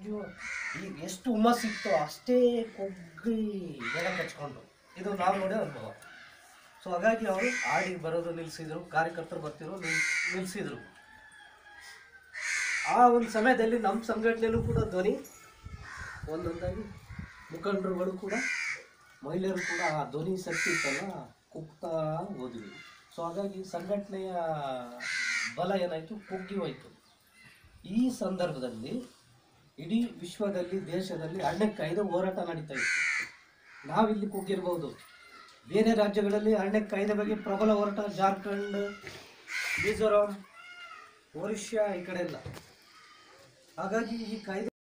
ಅಯ್ಯೋ ಈಗ ಎಷ್ಟು ಹುಮ್ಮಸ್ ಸಿಕ್ತೋ ಅಷ್ಟೇ ಕೊಗ್ಗಿ ನೆಲ ಕಚ್ಕೊಂಡು ಇದು ನಾವು ನೋಡೋ ಅನುಭವ ಸೊ ಹಾಗಾಗಿ ಅವರು ಆಡಿ ಬರೋದು ನಿಲ್ಲಿಸಿದ್ರು ಕಾರ್ಯಕರ್ತರು ಬರ್ತಿರೋ ನಿಲ್ ನಿಲ್ಲಿಸಿದ್ರು ಆ ಒಂದು ಸಮಯದಲ್ಲಿ ನಮ್ಮ ಸಂಘಟನೆಯಲ್ಲೂ ಕೂಡ ಧ್ವನಿ ಒಂದೊಂದಾಗಿ ಮುಖಂಡರುಗಳು ಕೂಡ ಮಹಿಳೆಯರು ಕೂಡ ಆ ಧ್ವನಿ ಶಕ್ತಿ ಇತ್ತಲ್ಲ ಕುಗ್ತಾ ಹೋದ್ವಿ ಸೊ ಹಾಗಾಗಿ ಸಂಘಟನೆಯ ಬಲ ಏನಾಯಿತು ಕುಗ್ಗಿ ಹೋಯಿತು ಈ ಸಂದರ್ಭದಲ್ಲಿ ಇಡೀ ವಿಶ್ವದಲ್ಲಿ ದೇಶದಲ್ಲಿ ಅರಣ್ಯ ಕಾಯ್ದೆ ಹೋರಾಟ ನಡೀತಾ ಇತ್ತು ನಾವಿಲ್ಲಿ ಕುಗ್ಗಿರ್ಬೋದು ಬೇರೆ ರಾಜ್ಯಗಳಲ್ಲಿ ಅರಣ್ಯ ಕಾಯ್ದೆ ಬಗ್ಗೆ ಪ್ರಬಲ ಹೋರಾಟ ಜಾರ್ಖಂಡ್ ಮಿಜೋರಾಂ ಒರಿಸ್ಸಾ ಈ ಕಡೆ ಎಲ್ಲ ಹಾಗಾಗಿ ಈ ಕಾಯ್ದೆ